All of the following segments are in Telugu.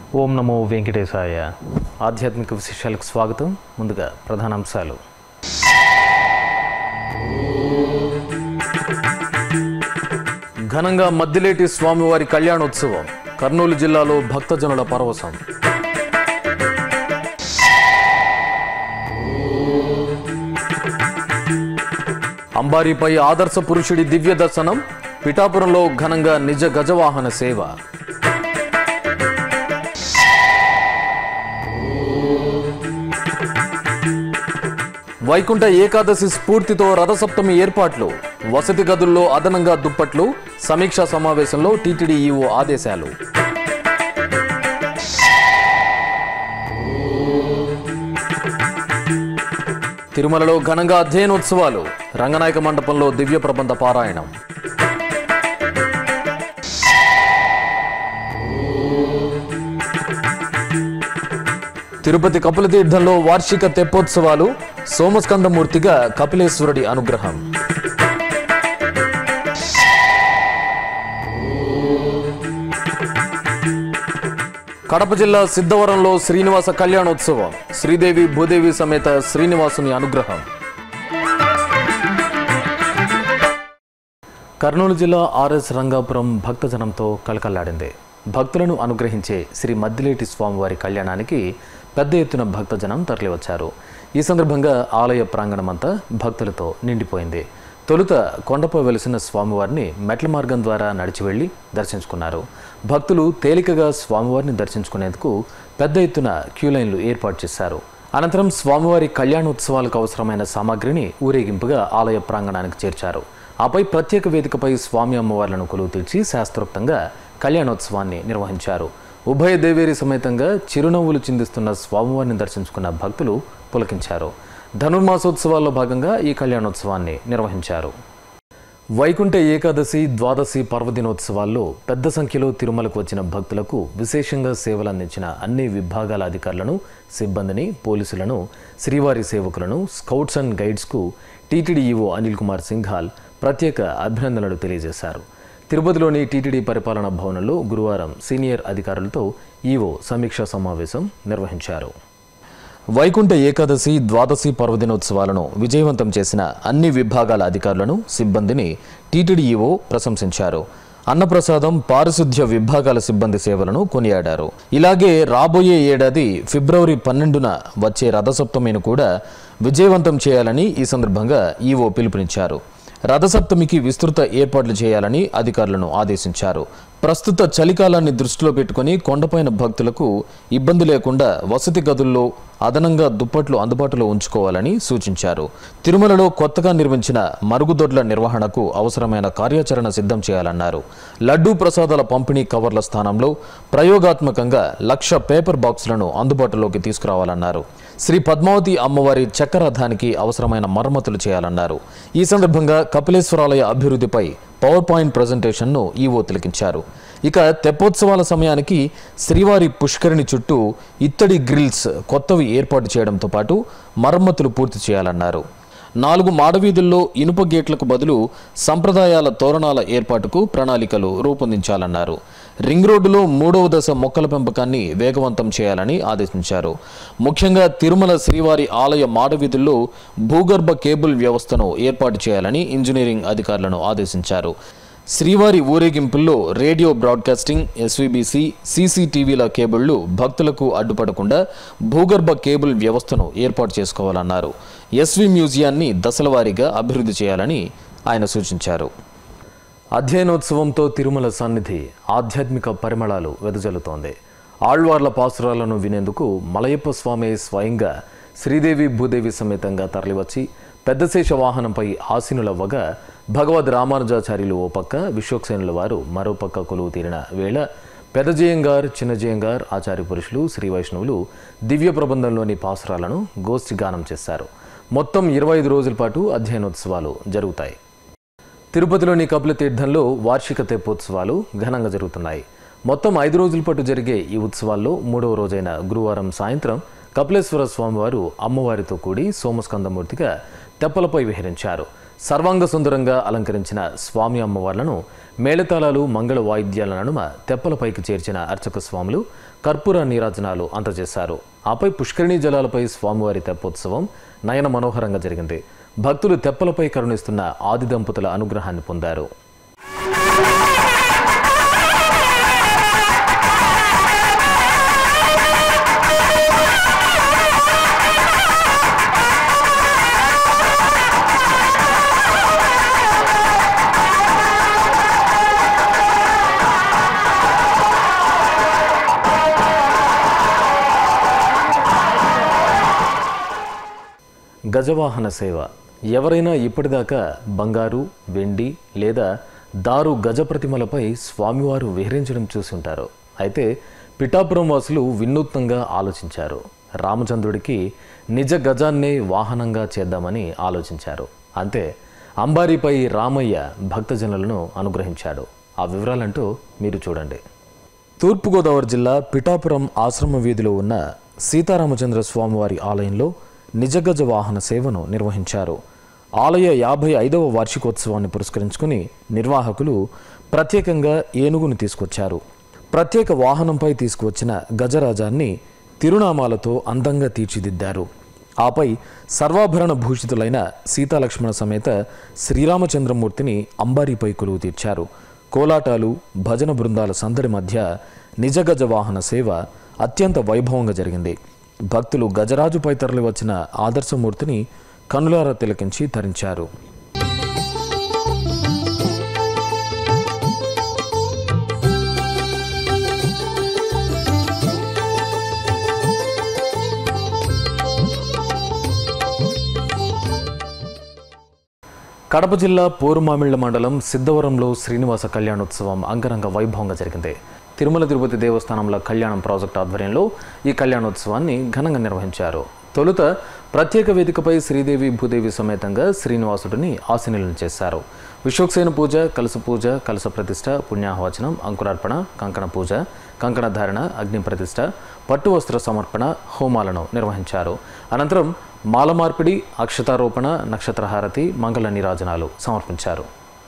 ఓం నమో వెంకటేశాయ ఆధ్యాత్మిక విశేషాలకు స్వాగతం ముందుగా ప్రధానాంశాలు ఘనంగా మద్దిలేటి స్వామివారి కళ్యాణోత్సవం కర్నూలు జిల్లాలో భక్తజనుల పరవశం అంబారీపై ఆదర్శ పురుషుడి దివ్య దర్శనం పిఠాపురంలో ఘనంగా నిజ గజవాహన సేవ వైకుంఠ ఏకాదశి స్ఫూర్తితో రథసప్తమి ఏర్పాట్లు వసతి గదుల్లో అదనంగా దుప్పట్లు సమీక్షా సమావేశంలో టీటీడీ ఈవో ఆదేశాలు తిరుమలలో ఘనంగా అధ్యయనోత్సవాలు రంగనాయక మండపంలో దివ్య ప్రబంధ పారాయణం తిరుపతి కపిల తీర్థంలో వార్షిక తెప్పోత్సవాలు సోమస్కందమూర్తిగా కపిలేశ్వరుడి అనుగ్రహం కడప జిల్లా సిద్ధవరంలో శ్రీనివాస కళ్యాణోత్సవం శ్రీదేవి భూదేవి సమేత శ్రీనివాసుని అనుగ్రహం కర్నూలు జిల్లా ఆర్ఎస్ రంగాపురం భక్తజనంతో కలకల్లాడింది భక్తులను అనుగ్రహించే శ్రీ మద్దిలేటి స్వామివారి కళ్యాణానికి పెద్ద ఎత్తున భక్తజనం తరలివచ్చారు ఈ సందర్భంగా ఆలయ ప్రాంగణమంతా భక్తులతో నిండిపోయింది తొలుత కొండపై వెలిసిన స్వామివారిని మెట్ల మార్గం ద్వారా నడిచి వెళ్లి దర్శించుకున్నారు భక్తులు తేలికగా స్వామివారిని దర్శించుకునేందుకు పెద్ద ఎత్తున క్యూ లైన్లు ఏర్పాటు చేశారు అనంతరం స్వామివారి కళ్యాణోత్సవాలకు అవసరమైన సామాగ్రిని ఊరేగింపుగా ఆలయ ప్రాంగణానికి చేర్చారు ఆపై ప్రత్యేక వేదికపై స్వామి అమ్మవార్లను కొలువు తీర్చి శాస్త్రోక్తంగా కళ్యాణోత్సవాన్ని నిర్వహించారు ఉభయ దేవేరి సమేతంగా చిరునవ్వులు చిందిస్తున్న స్వామివారిని దర్శించుకున్న భక్తులు పులకించారు ధనుర్మాసోత్సవాల్లో భాగంగా ఈ కళ్యాణోత్సవాన్ని నిర్వహించారు వైకుంఠ ఏకాదశి ద్వాదశి పర్వదినోత్సవాల్లో పెద్ద సంఖ్యలో తిరుమలకు వచ్చిన భక్తులకు విశేషంగా సేవలు అందించిన అన్ని విభాగాల అధికారులను సిబ్బందిని పోలీసులను శ్రీవారి సేవకులను స్కౌట్స్ అండ్ గైడ్స్కు టీటీడీ ఈవో అనిల్ కుమార్ సింఘాల్ ప్రత్యేక అభినందనలు తెలియజేశారు తిరుపతిలోని టీటీడీ పరిపాలనా భవనంలో గురువారం సీనియర్ అధికారులతో ఈవో సమీక్షా సమావేశం నిర్వహించారు వైకుంఠ ఏకాదశి ద్వాదశి పర్వదినోత్సవాలను విజయవంతం చేసిన అన్ని విభాగాల అధికారులను సిబ్బందిని టీటీడీ ఈవో ప్రశంసించారు అన్నప్రసాదం పారిశుద్ధ్య విభాగాల సిబ్బంది సేవలను కొనియాడారు ఇలాగే రాబోయే ఏడాది ఫిబ్రవరి పన్నెండున వచ్చే రథసప్తమిని కూడా విజయవంతం చేయాలని ఈ సందర్భంగా ఈవో పిలుపునిచ్చారు రథసప్తమికి విస్తృత ఏర్పాట్లు చేయాలని అధికారులను ఆదేశించారు ప్రస్తుత చలికాలాన్ని దృష్టిలో పెట్టుకుని కొండపైన భక్తులకు ఇబ్బంది లేకుండా వసతి గదుల్లో అదనంగా దుప్పట్లు అందుబాటులో ఉంచుకోవాలని సూచించారు తిరుమలలో కొత్తగా నిర్మించిన మరుగుదొడ్ల నిర్వహణకు అవసరమైన కార్యాచరణ సిద్ధం చేయాలన్నారు లడ్డూ ప్రసాదాల పంపిణీ కవర్ల స్థానంలో ప్రయోగాత్మకంగా లక్ష పేపర్ బాక్సులను అందుబాటులోకి తీసుకురావాలన్నారు శ్రీ పద్మావతి అమ్మవారి చక్రరథానికి అవసరమైన మరమ్మతులు చేయాలన్నారు ఈ సందర్భంగా కపిలేశ్వరాలయ అభివృద్ధిపై పవర్ పాయింట్ ప్రజెంటేషన్ను ఈవో తిలకించారు ఇక తెప్పోత్సవాల సమయానికి శ్రీవారి పుష్కరిణి చుట్టూ ఇత్తడి గ్రిల్స్ కొత్తవి ఏర్పాటు చేయడంతో పాటు మరమ్మతులు పూర్తి చేయాలన్నారు నాలుగు మాడవీధుల్లో ఇనుప గేట్లకు బదులు సంప్రదాయాల తోరణాల ఏర్పాటుకు ప్రణాళికలు రూపొందించాలన్నారు రింగ్ రోడ్డులో మూడవ దశ మొక్కల పెంపకాన్ని వేగవంతం చేయాలని ఆదేశించారు ముఖ్యంగా తిరుమల శ్రీవారి ఆలయ మాడవీధుల్లో భూగర్భ కేబుల్ వ్యవస్థను ఏర్పాటు చేయాలని ఇంజనీరింగ్ అధికారులను ఆదేశించారు శ్రీవారి ఊరేగింపుల్లో రేడియో బ్రాడ్కాస్టింగ్ ఎస్వీబీసీ సీసీటీవీల కేబుళ్లు భక్తులకు అడ్డుపడకుండా భూగర్భ కేబుల్ వ్యవస్థను ఏర్పాటు చేసుకోవాలన్నారు ఎస్వి మ్యూజియాన్ని దశలవారీగా అభివృద్ధి చేయాలని ఆయన సూచించారు అధ్యయనోత్సవంతో తిరుమల సన్నిధి ఆధ్యాత్మిక పరిమళాలు వెదజల్లుతోంది ఆళ్వార్ల పాసురాలను వినేందుకు మలయప్ప స్వామి స్వయంగా శ్రీదేవి భూదేవి సమేతంగా తరలివచ్చి పెద్దశేష వాహనంపై ఆసీనులవ్వగా భగవద్ రామానుజాచార్యులు ఓ పక్క విశ్వక్సేనుల వారు మరో పక్క కొలువు తీరిన వేళ పెదజయంగార్ చిన్నజయంగార్ ఆచార్య పురుషులు శ్రీ వైష్ణవులు దివ్య ప్రబంధంలోని పాసురాలను గోష్ఠి గానం చేశారు మొత్తం ఇరవై ఐదు రోజుల పాటు అధ్యయనోత్సవాలు జరుగుతాయి తిరుపతిలోని కపిల తీర్థంలో వార్షిక తెప్పోత్సవాలు ఘనంగా జరుగుతున్నాయి మొత్తం ఐదు రోజుల పాటు జరిగే ఈ ఉత్సవాల్లో మూడవ రోజైన గురువారం సాయంత్రం కపిలేశ్వర స్వామివారు అమ్మవారితో కూడి సోమస్కందమూర్తిగా తెప్పలపై విహరించారు సర్వాంగ సుందరంగా అలంకరించిన స్వామి అమ్మవార్లను మేళతాళాలు మంగళ వాయిద్యాల నడుమ తెప్పలపైకి చేర్చిన అర్చక స్వాములు కర్పూర నీరాజనాలు అందజేశారు ఆపై పుష్కరిణీ జలాలపై స్వామివారి తెప్పోత్సవం నయన మనోహరంగా జరిగింది భక్తులు తెప్పలపై కరుణిస్తున్న ఆది దంపతుల అనుగ్రహాన్ని పొందారు గజవాహన సేవ ఎవరైనా ఇప్పటిదాకా బంగారు వెండి లేదా దారు గజ ప్రతిమలపై స్వామివారు విహరించడం చూసుంటారు అయితే పిఠాపురం వాసులు వినూత్నంగా ఆలోచించారు రామచంద్రుడికి నిజ గజాన్నే వాహనంగా చేద్దామని ఆలోచించారు అంతే అంబారీపై రామయ్య భక్తజనులను అనుగ్రహించాడు ఆ వివరాలంటూ మీరు చూడండి తూర్పుగోదావరి జిల్లా పిఠాపురం ఆశ్రమ వీధిలో ఉన్న సీతారామచంద్ర స్వామివారి ఆలయంలో నిజగజ వాహన సేవను నిర్వహించారు ఆలయ యాభై ఐదవ వార్షికోత్సవాన్ని పురస్కరించుకుని నిర్వాహకులు ప్రత్యేకంగా ఏనుగును తీసుకొచ్చారు ప్రత్యేక వాహనంపై తీసుకువచ్చిన గజరాజాన్ని తిరునామాలతో అందంగా తీర్చిదిద్దారు ఆపై సర్వాభరణ భూషితులైన సీతాలక్ష్మణ సమేత శ్రీరామచంద్రమూర్తిని అంబారీపై కొలువు తీర్చారు కోలాటాలు భజన బృందాల సందడి మధ్య నిజగజ వాహన సేవ అత్యంత వైభవంగా జరిగింది భక్తులు గజరాజుపై తరలి వచ్చిన ఆదర్శమూర్తిని కనులారా తిలకించి తరించారు కడప జిల్లా పోరుమామిళ్ల మండలం సిద్ధవరంలో శ్రీనివాస కళ్యాణోత్సవం అంగరంగ వైభవంగా జరిగింది తిరుమల తిరుపతి దేవస్థానంలో కళ్యాణం ప్రాజెక్ట్ ఆధ్వర్యంలో ఈ కళ్యాణోత్సవాన్ని ఘనంగా నిర్వహించారు తొలుత ప్రత్యేక వేదికపై శ్రీదేవి భూదేవి సమేతంగా శ్రీనివాసుడిని ఆశీనులను చేశారు విశ్వక్సేన పూజ కలస పూజ కలస ప్రతిష్ట పుణ్యాహవచనం అంకురార్పణ కంకణ పూజ కంకణ ధారణ అగ్ని ప్రతిష్ట పట్టు వస్త్ర సమర్పణ హోమాలను నిర్వహించారు అనంతరం మాల మార్పిడి అక్షతారోపణ నక్షత్రహారతి మంగళ నీరాజనాలు సమర్పించారు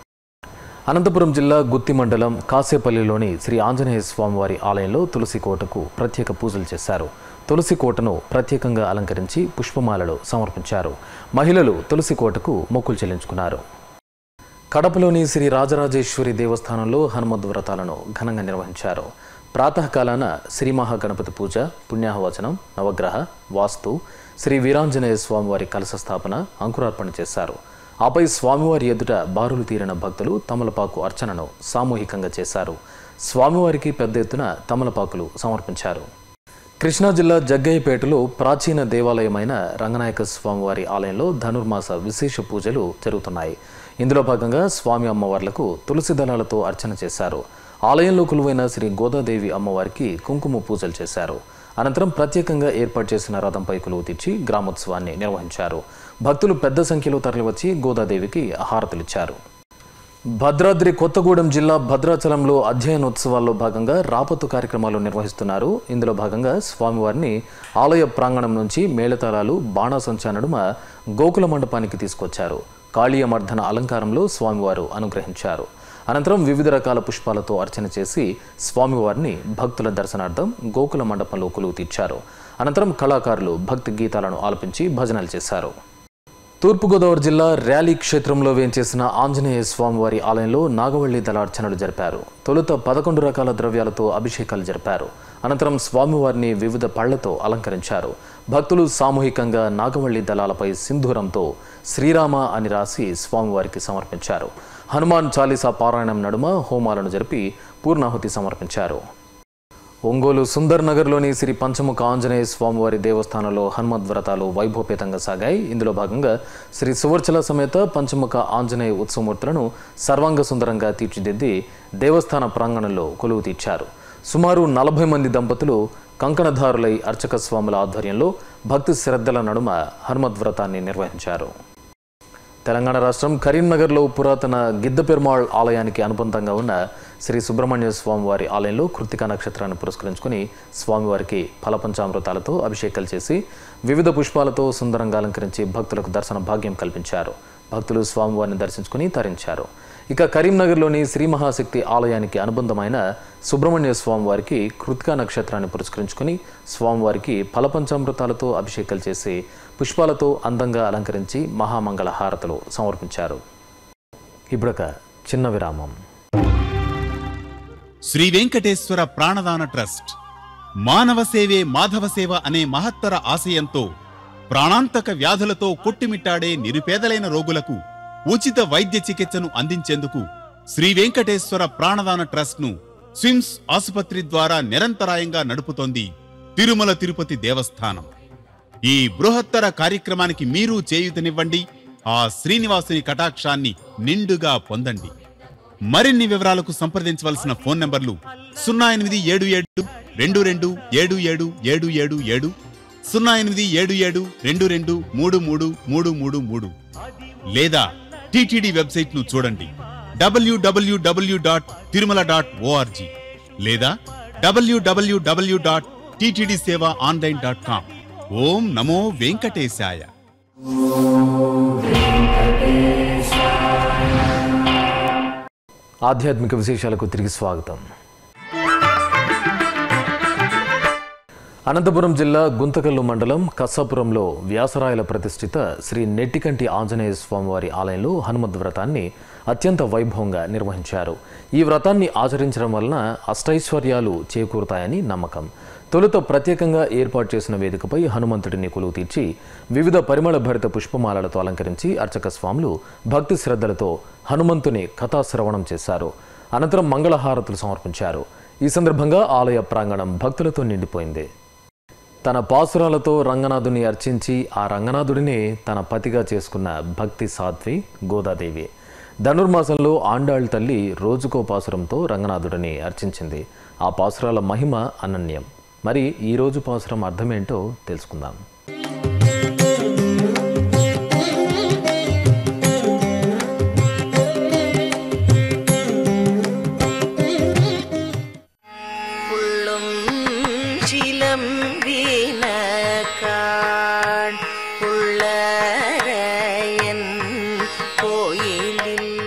అనంతపురం జిల్లా గుత్తి మండలం కాసేపల్లిలోని శ్రీ ఆంజనేయ స్వామివారి ఆలయంలో తులసి కోటకు ప్రత్యేక పూజలు చేశారు తులసి కోటను ప్రత్యేకంగా అలంకరించి పుష్పమాలలు సమర్పించారు మహిళలు తులసి కోటకు మొక్కులు చెల్లించుకున్నారు కడపలోని శ్రీ రాజరాజేశ్వరి దేవస్థానంలో హనుమద్ వ్రతాలను ఘనంగా నిర్వహించారు ప్రాతకాలాన శ్రీ మహాగణపతి పూజ పుణ్యాహవచనం నవగ్రహ వాస్తు శ్రీ వీరాంజనేయ స్వామివారి కలశ స్థాపన అంకురార్పణ చేశారు ఆపై స్వామివారి ఎదుట బారులు తీరిన భక్తులు తమలపాకు అర్చనను సామూహికంగా చేశారు స్వామివారికి పెద్ద ఎత్తున తమలపాకులు సమర్పించారు కృష్ణా జిల్లా జగ్గయ్యపేటలో ప్రాచీన దేవాలయమైన రంగనాయక స్వామివారి ఆలయంలో ధనుర్మాస విశేష పూజలు జరుగుతున్నాయి ఇందులో భాగంగా స్వామి అమ్మవార్లకు తులసి దళాలతో అర్చన చేశారు ఆలయంలో కొలువైన శ్రీ గోదాదేవి అమ్మవారికి కుంకుమ పూజలు చేశారు అనంతరం ప్రత్యేకంగా ఏర్పాటు చేసిన రథంపై కొలువు తీర్చి గ్రామోత్సవాన్ని నిర్వహించారు భక్తులు పెద్ద సంఖ్యలో తరలివచ్చి గోదాదేవికి హారతులిచ్చారు భద్రాద్రి కొత్తగూడెం జిల్లా భద్రాచలంలో అధ్యయనోత్సవాల్లో భాగంగా రాపత్తు కార్యక్రమాలు నిర్వహిస్తున్నారు ఇందులో భాగంగా స్వామివారిని ఆలయ ప్రాంగణం నుంచి మేళతాళాలు బాణాసంచా నడుమ గోకుల మండపానికి తీసుకొచ్చారు కాళీయమర్ధన అలంకారంలో స్వామివారు అనుగ్రహించారు అనంతరం వివిధ రకాల పుష్పాలతో అర్చన చేసి స్వామివారిని భక్తుల దర్శనార్థం గోకుల మండపంలో కొలువు తీర్చారు అనంతరం కళాకారులు భక్తి గీతాలను ఆలపించి భజనలు చేశారు తూర్పుగోదావరి జిల్లా ర్యాలీ క్షేత్రంలో వేంచేసిన ఆంజనేయ స్వామివారి ఆలయంలో నాగవల్లి దళార్చనలు జరిపారు తొలుత పదకొండు రకాల ద్రవ్యాలతో అభిషేకాలు జరిపారు అనంతరం స్వామివారిని వివిధ పళ్లతో అలంకరించారు భక్తులు సామూహికంగా నాగవల్లి దళాలపై సింధూరంతో శ్రీరామ అని రాసి స్వామివారికి సమర్పించారు హనుమాన్ చాలీసా పారాయణం నడుమ హోమాలను జరిపి పూర్ణాహుతి సమర్పించారు ఒంగోలు సుందర్ నగర్లోని శ్రీ పంచముఖ ఆంజనేయ స్వామివారి దేవస్థానంలో హనుమద్ వ్రతాలు వైభవపేతంగా సాగాయి ఇందులో భాగంగా శ్రీ సువర్చల సమేత పంచముఖ ఆంజనేయ ఉత్సవమూర్తులను సర్వాంగ సుందరంగా తీర్చిదిద్ది దేవస్థాన ప్రాంగణంలో కొలువు తీర్చారు సుమారు నలభై మంది దంపతులు కంకణధారులై అర్చక స్వాముల ఆధ్వర్యంలో భక్తి శ్రద్ధల నడుమ హనుమద్ వ్రతాన్ని నిర్వహించారు తెలంగాణ రాష్ట్రం కరీంనగర్లో పురాతన గిద్ద పెరుమాళ్ ఆలయానికి అనుబంధంగా ఉన్న శ్రీ సుబ్రహ్మణ్య స్వామివారి ఆలయంలో కృతికా నక్షత్రాన్ని పురస్కరించుకుని స్వామివారికి ఫలపంచామృతాలతో అభిషేకాలు చేసి వివిధ పుష్పాలతో సుందరంగా అలంకరించి భక్తులకు దర్శన భాగ్యం కల్పించారు భక్తులు స్వామివారిని దర్శించుకుని తరించారు ఇక కరీంనగర్లోని శ్రీ మహాశక్తి ఆలయానికి అనుబంధమైన సుబ్రహ్మణ్య స్వామివారికి కృతికా నక్షత్రాన్ని పురస్కరించుకుని స్వామివారికి ఫలపంచామృతాలతో అభిషేకాలు చేసి పుష్పాలతో అందంగా అలంకరించి మహామంగళ హారతులు సమర్పించారు ఇప్పుడొక చిన్న విరామం శ్రీ వెంకటేశ్వర ప్రాణదాన ట్రస్ట్ మానవ సేవే మాధవ సేవ అనే మహత్తర ఆశయంతో ప్రాణాంతక వ్యాధులతో కొట్టుమిట్టాడే నిరుపేదలైన రోగులకు ఉచిత వైద్య చికిత్సను అందించేందుకు శ్రీ వెంకటేశ్వర ప్రాణదాన ట్రస్ట్ ను స్విమ్స్ ఆసుపత్రి ద్వారా నిరంతరాయంగా నడుపుతోంది తిరుమల తిరుపతి దేవస్థానం ఈ బృహత్తర కార్యక్రమానికి మీరు చేయూతనివ్వండి ఆ శ్రీనివాసుని కటాక్షాన్ని నిండుగా పొందండి మరిన్ని వివరాలకు సంప్రదించవలసిన ఫోన్ నంబర్లు సున్నా ఎనిమిది ఏడు ఏడు రెండు రెండు ఏడు ఏడు ఏడు ఏడు ఏడు సున్నా ఎనిమిది ఏడు ఏడు రెండు రెండు మూడు మూడు మూడు మూడు మూడు లేదా టిటిడి వెబ్సైట్ ను చూడండి W W W dot Tirumala dot org లేదా W W W dot TTD seva online dot com ఓం నమో వెంకటేశాయ ఆధ్యాత్మిక విశేషాలకు తిరిగి స్వాగతం అనంతపురం జిల్లా గుంతకల్లు మండలం కస్సాపురంలో వ్యాసరాయల ప్రతిష్ఠిత శ్రీ నెట్టికంటి ఆంజనేయ స్వామివారి ఆలయంలో హనుమద్ వ్రతాన్ని అత్యంత వైభవంగా నిర్వహించారు ఈ వ్రతాన్ని ఆచరించడం వలన అష్టైశ్వర్యాలు చేకూరుతాయని నమ్మకం తొలుత ప్రత్యేకంగా ఏర్పాటు చేసిన వేదికపై హనుమంతుడిని కొలువు తీర్చి వివిధ పరిమళ భరిత పుష్పమాలలతో అలంకరించి అర్చక స్వాములు భక్తి శ్రద్ధలతో హనుమంతుని కథాశ్రవణం చేశారు అనంతరం మంగళహారతులు సమర్పించారు ఈ సందర్భంగా ఆలయ ప్రాంగణం భక్తులతో నిండిపోయింది తన పాసురాలతో రంగనాథుని అర్చించి ఆ రంగనాథుడిని తన పతిగా చేసుకున్న భక్తి సాధ్వి గోదాదేవి ధనుర్మాసంలో ఆండాళ్ తల్లి రోజుకో పాసురంతో రంగనాథుడిని అర్చించింది ఆ పాసురాల మహిమ అనన్యం మరి ఈ రోజు పాసురం అర్థమేంటో తెలుసుకుందాం புள்ளும் சிலம்பின காண் புள்ளரையன் கோயிலில்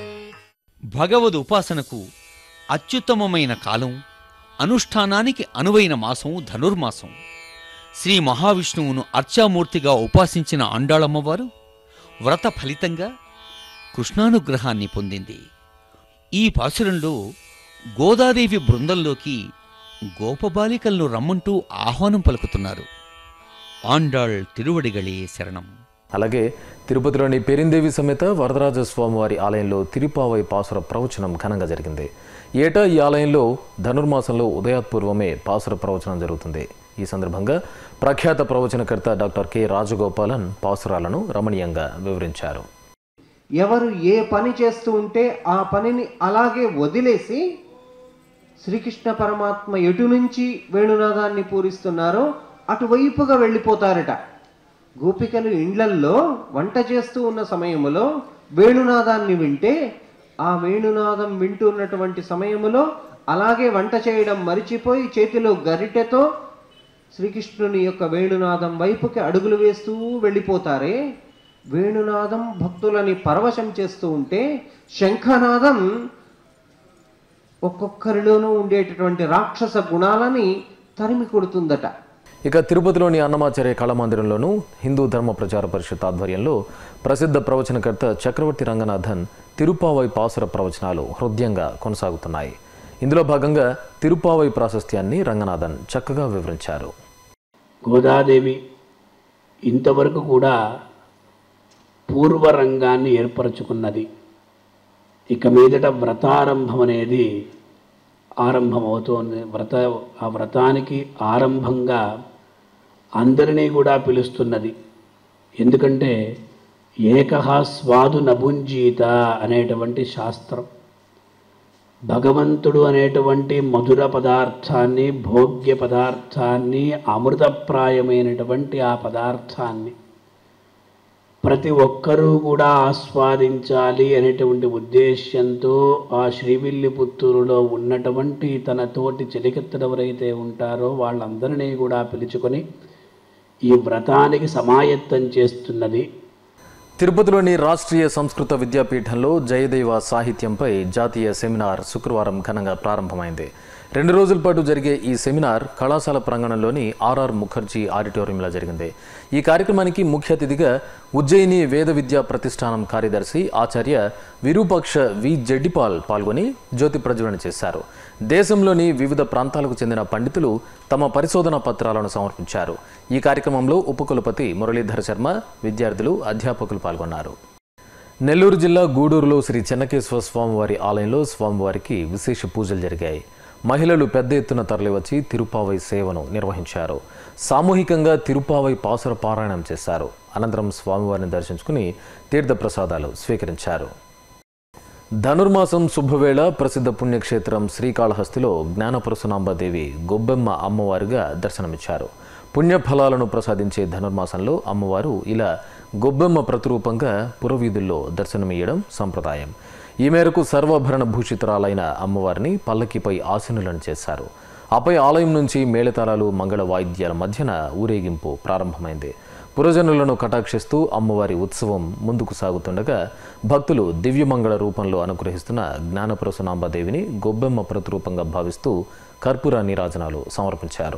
భగవద్ ఉపాసనకు అత్యుత్తమమైన కాలం అనుష్ఠానానికి అనువైన మాసం ధనుర్మాసం శ్రీ మహావిష్ణువును అర్చామూర్తిగా ఉపాసించిన అండాళమ్మవారు వ్రత ఫలితంగా కృష్ణానుగ్రహాన్ని పొందింది ఈ పాసురంలో గోదాదేవి బృందంలోకి గోపబాలికలను రమ్మంటూ ఆహ్వానం పలుకుతున్నారు ఆండాళ్ తిరువడిగళే శరణం అలాగే తిరుపతిలోని పెరిందేవి సమేత వరదరాజ స్వామివారి ఆలయంలో తిరుపావై పాసుర ప్రవచనం ఘనంగా జరిగింది ఏటా ఈ ఆలయంలో ధనుర్మాసంలో ఉదయాత్పూర్వమే పాసుర ప్రవచనం జరుగుతుంది ఈ సందర్భంగా ప్రఖ్యాత ప్రవచనకర్త డాక్టర్ కె రాజగోపాలన్ పాసురాలను రమణీయంగా వివరించారు ఎవరు ఏ పని చేస్తూ ఉంటే ఆ పనిని అలాగే వదిలేసి శ్రీకృష్ణ పరమాత్మ ఎటు నుంచి వేణునాదాన్ని పూరిస్తున్నారో అటువైపుగా వెళ్ళిపోతారట గోపికలు ఇండ్లల్లో వంట చేస్తూ ఉన్న సమయములో వేణునాదాన్ని వింటే ఆ వేణునాదం వింటున్నటువంటి సమయములో అలాగే వంట చేయడం మరిచిపోయి చేతిలో గరిటెతో శ్రీకృష్ణుని యొక్క వేణునాదం వైపుకి అడుగులు వేస్తూ వెళ్ళిపోతారే వేణునాదం భక్తులని పరవశం చేస్తూ ఉంటే శంఖనాదం ఒక్కొక్కరిలోనూ ఉండేటటువంటి రాక్షస గుణాలని తరిమి కొడుతుందట ఇక తిరుపతిలోని అన్నమాచార్య కళామందిరంలోనూ హిందూ ధర్మ ప్రచార పరిషత్ ఆధ్వర్యంలో ప్రసిద్ధ ప్రవచనకర్త చక్రవర్తి రంగనాథన్ తిరుపావై పాసుర ప్రవచనాలు హృదయంగా కొనసాగుతున్నాయి ఇందులో భాగంగా తిరుపావై ప్రాశస్త్యాన్ని రంగనాథన్ చక్కగా వివరించారు గోదాదేవి ఇంతవరకు కూడా పూర్వరంగాన్ని ఏర్పరచుకున్నది ఇక మీదట వ్రతారంభం అనేది ఆరంభమవుతోంది వ్రత ఆ వ్రతానికి ఆరంభంగా అందరినీ కూడా పిలుస్తున్నది ఎందుకంటే ఏకహ స్వాదు నభుంజీత అనేటువంటి శాస్త్రం భగవంతుడు అనేటువంటి మధుర పదార్థాన్ని భోగ్య పదార్థాన్ని అమృతప్రాయమైనటువంటి ఆ పదార్థాన్ని ప్రతి ఒక్కరూ కూడా ఆస్వాదించాలి అనేటువంటి ఉద్దేశ్యంతో ఆ శ్రీవిల్లిపుత్తూరులో ఉన్నటువంటి తన తోటి చెలికెత్తడెవరైతే ఉంటారో వాళ్ళందరినీ కూడా పిలుచుకొని ఈ వ్రతానికి సమాయత్తం చేస్తున్నది తిరుపతిలోని రాష్ట్రీయ సంస్కృత విద్యాపీఠంలో జయదేవ సాహిత్యంపై జాతీయ సెమినార్ శుక్రవారం ఘనంగా ప్రారంభమైంది రెండు రోజుల పాటు జరిగే ఈ సెమినార్ కళాశాల ప్రాంగణంలోని ఆర్ఆర్ ముఖర్జీ ఆడిటోరియంలో జరిగింది ఈ కార్యక్రమానికి ముఖ్య అతిథిగా ఉజ్జయిని వేద విద్యా ప్రతిష్టానం కార్యదర్శి ఆచార్య విరూపాక్ష వి జడ్డిపాల్ పాల్గొని జ్యోతి ప్రజ్వలన చేశారు దేశంలోని వివిధ ప్రాంతాలకు చెందిన పండితులు తమ పరిశోధన పత్రాలను సమర్పించారు ఈ కార్యక్రమంలో ఉపకులపతి మురళీధర్ శర్మ విద్యార్థులు అధ్యాపకులు పాల్గొన్నారు నెల్లూరు జిల్లా గూడూరులో శ్రీ చెన్నకేశ్వర స్వామివారి ఆలయంలో స్వామివారికి విశేష పూజలు జరిగాయి మహిళలు పెద్ద ఎత్తున తరలివచ్చి తిరుపావై సేవను నిర్వహించారు సామూహికంగా తిరుపావై పాసుర పారాయణం చేశారు అనంతరం స్వామివారిని దర్శించుకుని తీర్థప్రసాదాలు స్వీకరించారు ధనుర్మాసం శుభవేళ ప్రసిద్ధ పుణ్యక్షేత్రం శ్రీకాళహస్తిలో జ్ఞానపరశునాంబదేవి గొబ్బెమ్మ అమ్మవారుగా దర్శనమిచ్చారు పుణ్యఫలాలను ప్రసాదించే ధనుర్మాసంలో అమ్మవారు ఇలా గొబ్బెమ్మ ప్రతిరూపంగా పురవీధుల్లో దర్శనమియ్యడం సంప్రదాయం ఈ మేరకు సర్వాభరణ భూషితురాలైన అమ్మవారిని పల్లకిపై ఆసీనులను చేశారు ఆపై ఆలయం నుంచి మేళతాళాలు మంగళ వాయిద్యాల మధ్యన ఊరేగింపు ప్రారంభమైంది పురజనులను కటాక్షిస్తూ అమ్మవారి ఉత్సవం ముందుకు సాగుతుండగా భక్తులు దివ్యమంగళ రూపంలో అనుగ్రహిస్తున్న జ్ఞానప్రసునాంబదేవిని గొబ్బెమ్మ ప్రతిరూపంగా భావిస్తూ కర్పూర నీరాజనాలు సమర్పించారు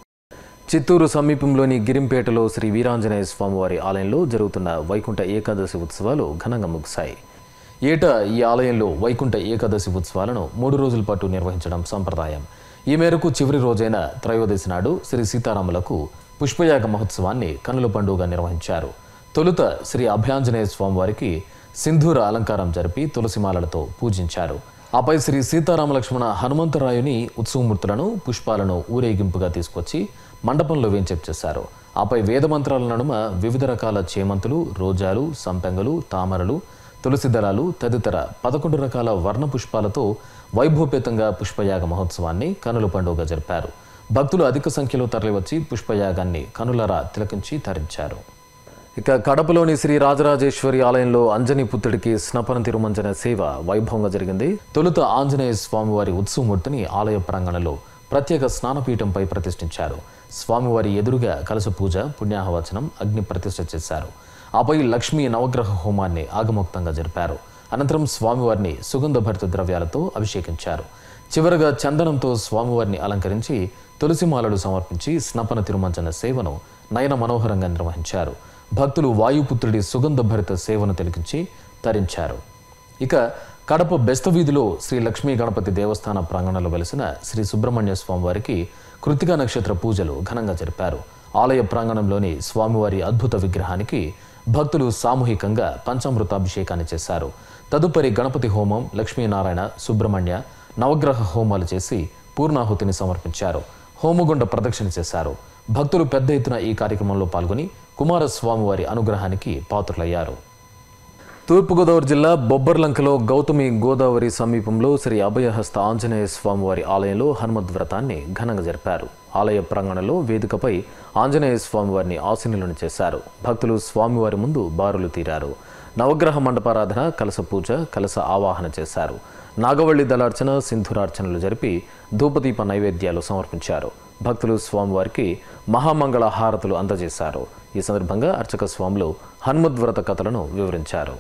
చిత్తూరు సమీపంలోని గిరింపేటలో శ్రీ వీరాంజనేయ స్వామివారి ఆలయంలో జరుగుతున్న వైకుంఠ ఏకాదశి ఉత్సవాలు ఘనంగా ముగిశాయి ఏటా ఈ ఆలయంలో వైకుంఠ ఏకాదశి ఉత్సవాలను మూడు రోజుల పాటు నిర్వహించడం సంప్రదాయం ఈ మేరకు చివరి రోజైన త్రయోదశి నాడు శ్రీ సీతారాములకు పుష్పయాగ మహోత్సవాన్ని కనుల పండుగ నిర్వహించారు తొలుత శ్రీ అభయాంజనేయ స్వామివారికి సింధూర అలంకారం జరిపి తులసిమాలలతో పూజించారు ఆపై శ్రీ సీతారామ లక్ష్మణ హనుమంతరాయుని ఉత్సవమూర్తులను పుష్పాలను ఊరేగింపుగా తీసుకొచ్చి మండపంలో వేంచేపు చేశారు ఆపై వేదమంత్రాల నడుమ వివిధ రకాల చేమంతులు రోజాలు సంపెంగలు తామరలు తులసి దళాలు తదితర పదకొండు రకాల వర్ణ పుష్పాలతో వైభవపేతంగా పుష్పయాగ మహోత్సవాన్ని కనుల పండుగ జరిపారు భక్తులు అధిక సంఖ్యలో తరలివచ్చి పుష్పయాగాన్ని కనులరా తిలకించి తరించారు ఇక కడపలోని శ్రీ రాజరాజేశ్వరి ఆలయంలో అంజనీ పుత్రుడికి స్నపన తిరుమంజన సేవ వైభవంగా జరిగింది తొలుత ఆంజనేయ స్వామివారి ఉత్సవమూర్తిని ఆలయ ప్రాంగణంలో ప్రత్యేక స్నానపీఠంపై ప్రతిష్ఠించారు స్వామివారి ఎదురుగా కలశ పూజ పుణ్యాహవచనం అగ్ని ప్రతిష్ఠ చేశారు ఆపై లక్ష్మీ నవగ్రహ హోమాన్ని ఆగమోక్తంగా జరిపారు అనంతరం స్వామివారిని సుగంధ భరిత ద్రవ్యాలతో అభిషేకించారు చివరగా చందనంతో స్వామివారిని అలంకరించి తులసిమాలలు సమర్పించి స్నపన తిరుమంజన సేవను నయన మనోహరంగా నిర్వహించారు భక్తులు వాయుపుత్రుడి సుగంధ భరిత సేవను తిలకించి తరించారు ఇక కడప బెస్త వీధిలో శ్రీ లక్ష్మీ గణపతి దేవస్థాన ప్రాంగణంలో వెలిసిన శ్రీ సుబ్రహ్మణ్య స్వామివారికి కృతికా నక్షత్ర పూజలు ఘనంగా జరిపారు ఆలయ ప్రాంగణంలోని స్వామివారి అద్భుత విగ్రహానికి భక్తులు సామూహికంగా పంచామృతాభిషేకాన్ని చేశారు తదుపరి గణపతి హోమం లక్ష్మీనారాయణ సుబ్రహ్మణ్య నవగ్రహ హోమాలు చేసి పూర్ణాహుతిని సమర్పించారు హోమగుండ ప్రదక్షిణ చేశారు భక్తులు పెద్ద ఎత్తున ఈ కార్యక్రమంలో పాల్గొని కుమారస్వామివారి అనుగ్రహానికి పాత్రులయ్యారు తూర్పుగోదావరి జిల్లా బొబ్బర్లంకలో గౌతమి గోదావరి సమీపంలో శ్రీ అభయహస్త ఆంజనేయ స్వామివారి ఆలయంలో హనుమద్ వ్రతాన్ని ఘనంగా జరిపారు ఆలయ ప్రాంగణంలో వేదికపై ఆంజనేయ స్వామివారిని ఆశీనులను చేశారు భక్తులు స్వామివారి ముందు బారులు తీరారు నవగ్రహ మండపారాధన కలస పూజ కలస ఆవాహన చేశారు నాగవల్లి దళార్చన సింధురార్చనలు జరిపి ధూపదీప నైవేద్యాలు సమర్పించారు భక్తులు స్వామివారికి మహామంగళ హారతులు అందజేశారు ఈ సందర్భంగా అర్చక స్వాములు హనుమద్వ్రత కథలను వివరించారు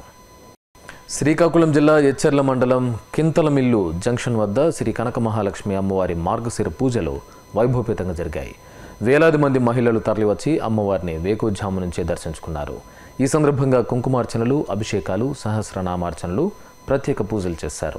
శ్రీకాకుళం జిల్లా ఎచ్చెర్ల మండలం కింతలమిల్లు జంక్షన్ వద్ద శ్రీ కనక మహాలక్ష్మి అమ్మవారి మార్గశిర పూజలు వైభవపేతంగా జరిగాయి వేలాది మంది మహిళలు తరలివచ్చి అమ్మవారిని వేకుజాము నుంచే దర్శించుకున్నారు ఈ సందర్భంగా కుంకుమార్చనలు అభిషేకాలు సహస్రనామార్చనలు ప్రత్యేక పూజలు చేశారు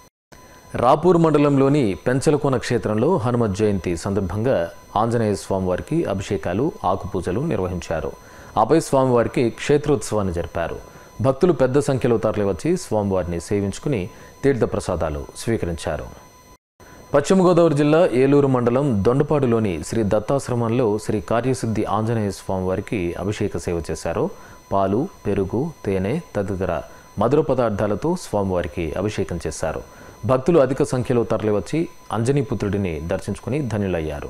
రాపూర్ మండలంలోని పెంచలకోన క్షేత్రంలో హనుమత్ జయంతి సందర్భంగా ఆంజనేయ స్వామివారికి అభిషేకాలు ఆకుపూజలు నిర్వహించారు ఆపై స్వామివారికి క్షేత్రోత్సవాన్ని జరిపారు భక్తులు పెద్ద సంఖ్యలో తరలివచ్చి స్వామివారిని సేవించుకుని తీర్థప్రసాదాలు స్వీకరించారు పశ్చిమ గోదావరి జిల్లా ఏలూరు మండలం దొండపాడులోని శ్రీ దత్తాశ్రమంలో శ్రీ కార్యసిద్ధి ఆంజనేయ స్వామివారికి అభిషేక సేవ చేశారు పాలు పెరుగు తేనె తదితర మధుర పదార్థాలతో స్వామివారికి అభిషేకం చేశారు భక్తులు అధిక సంఖ్యలో తరలివచ్చి అంజనీపుత్రుడిని దర్శించుకుని ధన్యులయ్యారు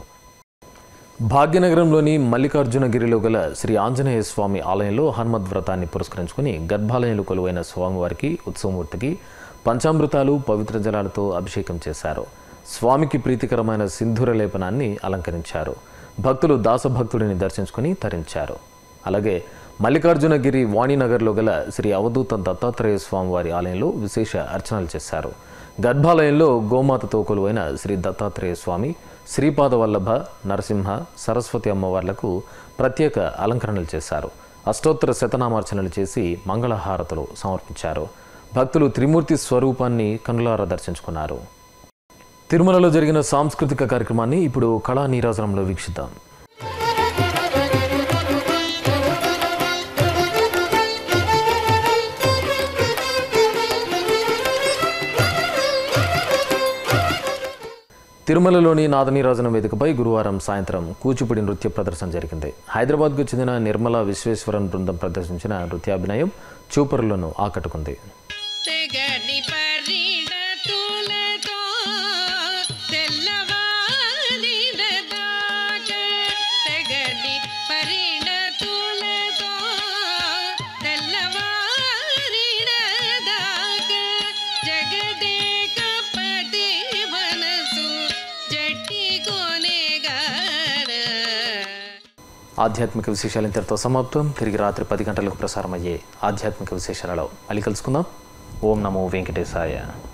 భాగ్యనగరంలోని మల్లికార్జునగిరిలో గల శ్రీ ఆంజనేయ స్వామి ఆలయంలో హనుమద్ వ్రతాన్ని పురస్కరించుకుని గర్భాలయంలో కొలువైన స్వామివారికి ఉత్సవమూర్తికి పంచామృతాలు పవిత్ర జలాలతో అభిషేకం చేశారు స్వామికి ప్రీతికరమైన సింధూర లేపనాన్ని అలంకరించారు భక్తులు దాసభక్తుడిని దర్శించుకుని తరించారు అలాగే మల్లికార్జునగిరి వాణినగర్లో గల శ్రీ అవధూత దత్తాత్రేయ స్వామివారి ఆలయంలో విశేష అర్చనలు చేశారు గర్భాలయంలో గోమాతతో కొలువైన శ్రీ దత్తాత్రేయ స్వామి శ్రీపాద వల్లభ నరసింహ సరస్వతి అమ్మవార్లకు ప్రత్యేక అలంకరణలు చేశారు అష్టోత్తర శతనామార్చనలు చేసి మంగళహారతులు సమర్పించారు భక్తులు త్రిమూర్తి స్వరూపాన్ని కనులారా దర్శించుకున్నారు తిరుమలలో జరిగిన సాంస్కృతిక కార్యక్రమాన్ని ఇప్పుడు కళా నీరాజనంలో వీక్షిద్దాం తిరుమలలోని నాదనీరాజనం వేదికపై గురువారం సాయంత్రం కూచిపూడి నృత్య ప్రదర్శన జరిగింది హైదరాబాద్కు చెందిన నిర్మల విశ్వేశ్వరన్ బృందం ప్రదర్శించిన నృత్యాభినయం చూపరులను ఆకట్టుకుంది తెగని పరిణతులతో తెల్లవారిన దాకా తెగని పరిణతులతో తెల్లవారిన దాకా జగదేక పతి మనసు జట్టి కొనేగార ఆధ్యాత్మిక విశేషాలు ఇంతటితో సమాప్తం తిరిగి రాత్రి పది గంటలకు ప్రసారం అయ్యే ఆధ్యాత్మిక విశేషాలలో మళ్ళీ కలుసుకుందాం ఓం నమో వెంకటేశాయ